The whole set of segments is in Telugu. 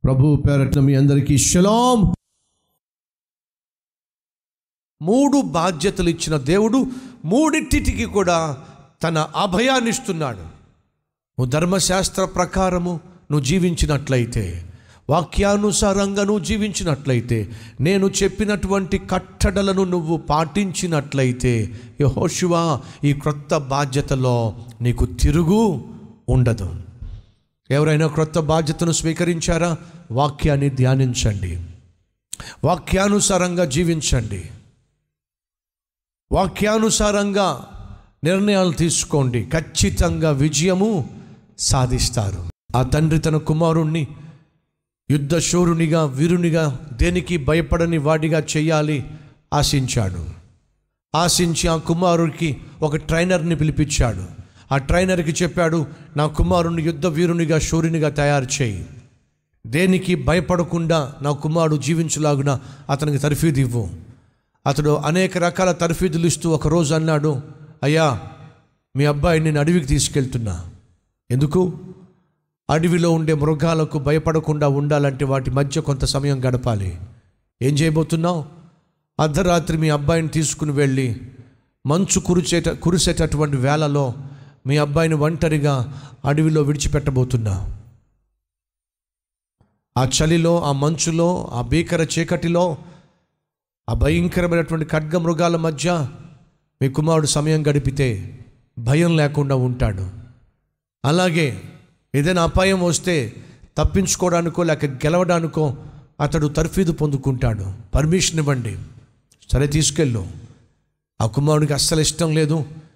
ప్రభు పేరట్న మీ అందరికీ షలాం మూడు బాధ్యతలు ఇచ్చిన దేవుడు మూడింటికి కూడా తన అభయాన్ని ఇస్తున్నాడు నువ్వు ధర్మశాస్త్ర ప్రకారము నువ్వు జీవించినట్లయితే వాక్యానుసారంగా నువ్వు జీవించినట్లయితే నేను చెప్పినటువంటి కట్టడలను నువ్వు పాటించినట్లయితే యెహోషువా ఈ క్రొత్త బాధ్యతలో నీకు తిరుగు ఉండదు ఎవరైనా క్రొత్త బాధ్యతను స్వీకరించారా వాక్యాన్ని ధ్యానించండి వాక్యానుసారంగా జీవించండి వాక్యానుసారంగా నిర్ణయాలు తీసుకోండి ఖచ్చితంగా విజయము సాధిస్తారు ఆ తండ్రి తన కుమారుణ్ణి యుద్ధ శూరునిగా వీరునిగా దేనికి భయపడని వాడిగా చేయాలి ఆశించాడు ఆశించి ఆ కుమారుడికి ఒక ట్రైనర్ని పిలిపించాడు ఆ ట్రైనర్కి చెప్పాడు నా కుమారుని యుద్ధ వీరునిగా శూరునిగా తయారు చేయి దేనికి భయపడకుండా నా కుమారుడు జీవించలాగున అతనికి తర్ఫీదు ఇవ్వు అతడు అనేక రకాల తర్ఫీదులు ఇస్తూ ఒకరోజు అన్నాడు అయ్యా మీ అబ్బాయిని నేను అడవికి తీసుకెళ్తున్నా ఎందుకు అడవిలో ఉండే మృగాలకు భయపడకుండా ఉండాలంటే వాటి మధ్య కొంత సమయం గడపాలి ఏం చేయబోతున్నావు అర్ధరాత్రి మీ అబ్బాయిని తీసుకుని వెళ్ళి మంచు కురిచేట కురిసేటటువంటి వేళలో మీ అబ్బాయిని ఒంటరిగా అడవిలో విడిచిపెట్టబోతున్నా ఆ చలిలో ఆ మంచులో ఆ భీకర చీకటిలో ఆ భయంకరమైనటువంటి ఖడ్గ మృగాల మధ్య మీ కుమారుడు సమయం గడిపితే భయం లేకుండా ఉంటాడు అలాగే ఏదైనా అపాయం వస్తే తప్పించుకోవడానికో లేక గెలవడానికో అతడు తర్ఫీదు పొందుకుంటాడు పర్మిషన్ ఇవ్వండి సరే తీసుకెళ్ళు ఆ కుమారుడికి అస్సలు ఇష్టం లేదు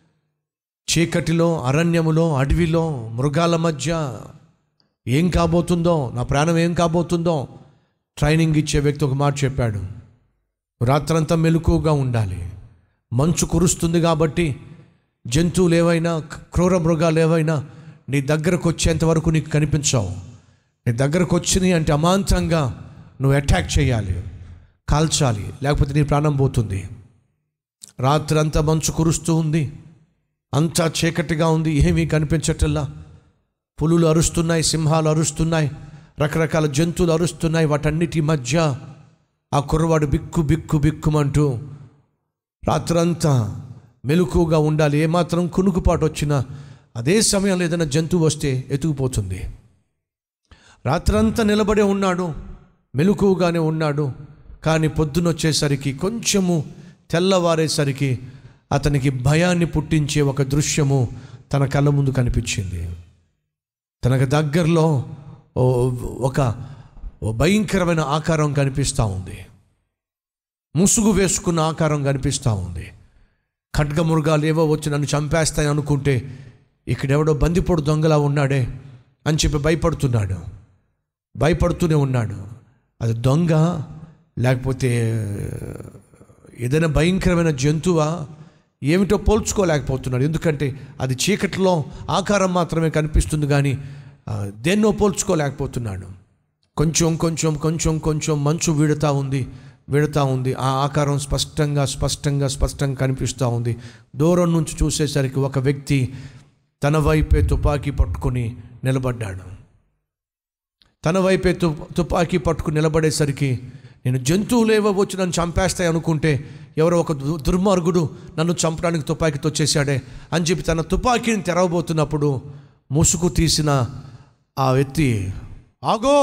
చీకటిలో అరణ్యములో అడవిలో మృగాల మధ్య ఏం కాబోతుందో నా ప్రాణం ఏం కాబోతుందో ట్రైనింగ్ ఇచ్చే వ్యక్తి ఒక మాట చెప్పాడు రాత్రంతా మెలకువగా ఉండాలి మంచు కురుస్తుంది కాబట్టి జంతువులు ఏవైనా క్రూర మృగాలు ఏవైనా నీ దగ్గరకు వచ్చేంత వరకు నీకు కనిపించవు నీ దగ్గరకు వచ్చినాయి అంటే అమాంతంగా నువ్వు అటాక్ చేయాలి కాల్చాలి లేకపోతే నీ ప్రాణం పోతుంది రాత్రి అంతా మంచు కురుస్తూ ఉంది అంతా చీకటిగా ఉంది ఏమీ కనిపించటల్లా పులులు అరుస్తున్నాయి సింహాలు అరుస్తున్నాయి రకరకాల జంతువులు అరుస్తున్నాయి వాటన్నిటి మధ్య ఆ కుర్రవాడు బిక్కు బిక్కు బిక్కుమంటూ రాత్రంతా మెలకుగా ఉండాలి ఏమాత్రం కునుకుపాటు వచ్చినా అదే సమయంలో ఏదైనా జంతువు వస్తే ఎతుకుపోతుంది రాత్రంతా నిలబడే ఉన్నాడు మెలకుగానే ఉన్నాడు కానీ పొద్దునొచ్చేసరికి కొంచెము తెల్లవారేసరికి అతనికి భయాన్ని పుట్టించే ఒక దృశ్యము తన కళ్ళ ముందు కనిపించింది తనకు దగ్గరలో ఓ ఒక ఓ భయంకరమైన ఆకారం కనిపిస్తూ ఉంది ముసుగు వేసుకున్న ఆకారం కనిపిస్తూ ఉంది ఖడ్గ మృగాలు ఏవో వచ్చి నన్ను చంపేస్తాయి అనుకుంటే ఇక్కడెవడో బందిపోడు దొంగలా ఉన్నాడే అని చెప్పి భయపడుతున్నాడు భయపడుతూనే ఉన్నాడు అది దొంగ లేకపోతే ఏదైనా భయంకరమైన జంతువా ఏమిటో పోల్చుకోలేకపోతున్నాడు ఎందుకంటే అది చీకటిలో ఆకారం మాత్రమే కనిపిస్తుంది కానీ ఆ, దేన్నో పోల్చుకోలేకపోతున్నాడు కొంచెం కొంచెం కొంచెం కొంచెం మంచు వీడుతూ ఉంది వీడుతూ ఉంది ఆ ఆకారం స్పష్టంగా స్పష్టంగా స్పష్టంగా కనిపిస్తూ ఉంది దూరం నుంచి చూసేసరికి ఒక వ్యక్తి తన వైపే తుపాకీ పట్టుకొని నిలబడ్డాడు తన వైపే తు తుపాకీ పట్టుకుని నిలబడేసరికి నేను జంతువులు ఏవో వచ్చి నన్ను చంపేస్తాయి అనుకుంటే ఎవరో ఒక దు- దుర్మార్గుడు నన్ను చంపడానికి తుపాకీతో వచ్చేసాడే అని చెప్పి తన తుపాకీని తెరవబోతున్నప్పుడు ముసుగు తీసిన ఆ వ్యక్తి ఆగో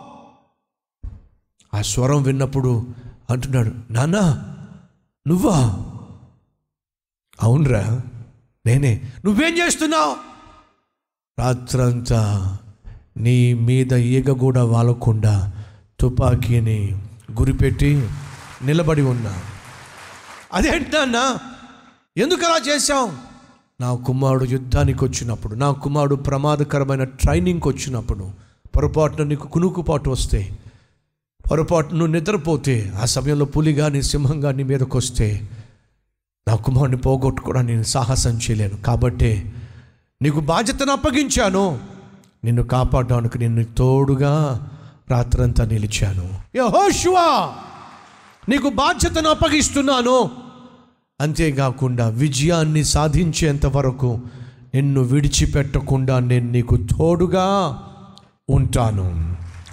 ఆ స్వరం విన్నప్పుడు అంటున్నాడు నాన్నా నువ్వా అవునరా నేనే నువ్వేం చేస్తున్నావు రాత్రంతా నీ మీద ఈగ కూడా వాలకుండా తుపాకీని గురిపెట్టి నిలబడి ఉన్నా అదేంటన్నా ఎందుకు అలా చేశావు నా కుమారుడు యుద్ధానికి వచ్చినప్పుడు నా కుమారుడు ప్రమాదకరమైన ట్రైనింగ్కి వచ్చినప్పుడు పొరపాటున నీకు కునుకుపాటు వస్తే పొరపాటు నువ్వు నిద్రపోతే ఆ సమయంలో పులి కానీ సింహం కానీ మీదకి వస్తే నా కుమారుని పోగొట్టుకోవడానికి నేను సాహసం చేయలేను కాబట్టి నీకు బాధ్యతను అప్పగించాను నిన్ను కాపాడడానికి నిన్ను తోడుగా రాత్రంతా నిలిచాను యెహోషువా నీకు బాధ్యతను అప్పగిస్తున్నాను అంతేకాకుండా విజయాన్ని సాధించేంత వరకు నిన్ను విడిచిపెట్టకుండా నేను నీకు తోడుగా ఉంటాను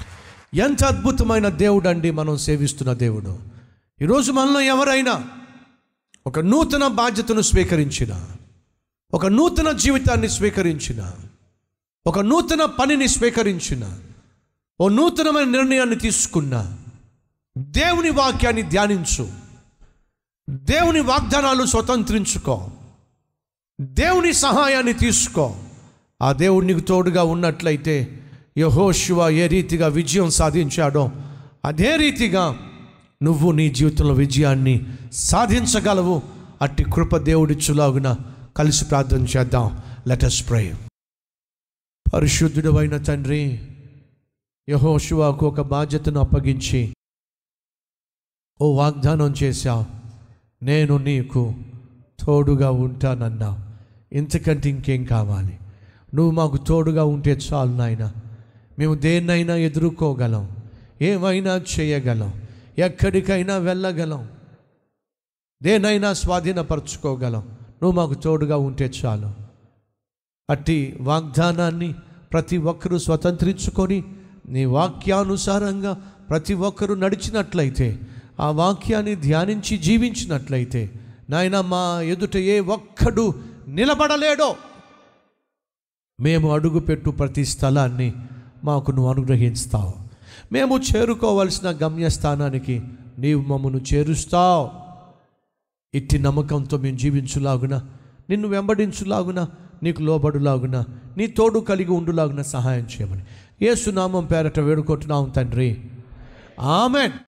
ఎంత అద్భుతమైన దేవుడు అండి మనం సేవిస్తున్న దేవుడు ఈరోజు మనలో ఎవరైనా ఒక నూతన బాధ్యతను స్వీకరించిన ఒక నూతన జీవితాన్ని స్వీకరించిన ఒక నూతన పనిని స్వీకరించిన ఓ నూతనమైన నిర్ణయాన్ని తీసుకున్న దేవుని వాక్యాన్ని ధ్యానించు దేవుని వాగ్దానాలు స్వతంత్రించుకో దేవుని సహాయాన్ని తీసుకో ఆ దేవుడు నీకు తోడుగా ఉన్నట్లయితే యహోశివ ఏ రీతిగా విజయం సాధించాడో అదే రీతిగా నువ్వు నీ జీవితంలో విజయాన్ని సాధించగలవు అట్టి కృప దేవుడిచ్చులాగున కలిసి ప్రార్థన చేద్దాం లెటస్ ప్రే పరిశుద్ధుడు అయిన తండ్రి యహోశివాకు ఒక బాధ్యతను అప్పగించి ఓ వాగ్దానం చేశావు నేను నీకు తోడుగా ఉంటానన్నా ఇంతకంటే ఇంకేం కావాలి నువ్వు మాకు తోడుగా ఉంటే చాలు నాయన మేము దేన్నైనా ఎదుర్కోగలం ఏమైనా చేయగలం ఎక్కడికైనా వెళ్ళగలం దేనైనా స్వాధీనపరచుకోగలం నువ్వు మాకు తోడుగా ఉంటే చాలు అట్టి వాగ్దానాన్ని ప్రతి ఒక్కరూ స్వతంత్రించుకొని నీ వాక్యానుసారంగా ప్రతి ఒక్కరూ నడిచినట్లయితే ఆ వాక్యాన్ని ధ్యానించి జీవించినట్లయితే నాయన మా ఎదుట ఏ ఒక్కడు నిలబడలేడో మేము అడుగుపెట్టు ప్రతి స్థలాన్ని మాకు నువ్వు అనుగ్రహిస్తావు మేము చేరుకోవలసిన గమ్యస్థానానికి నీవు మమ్మను చేరుస్తావు ఇట్టి నమ్మకంతో మేము జీవించులాగున నిన్ను వెంబడించులాగున నీకు లోబడులాగున నీ తోడు కలిగి ఉండులాగున సహాయం చేయమని ఏసునామం పేరట వేడుకుంటున్నాం తండ్రి ఆమెన్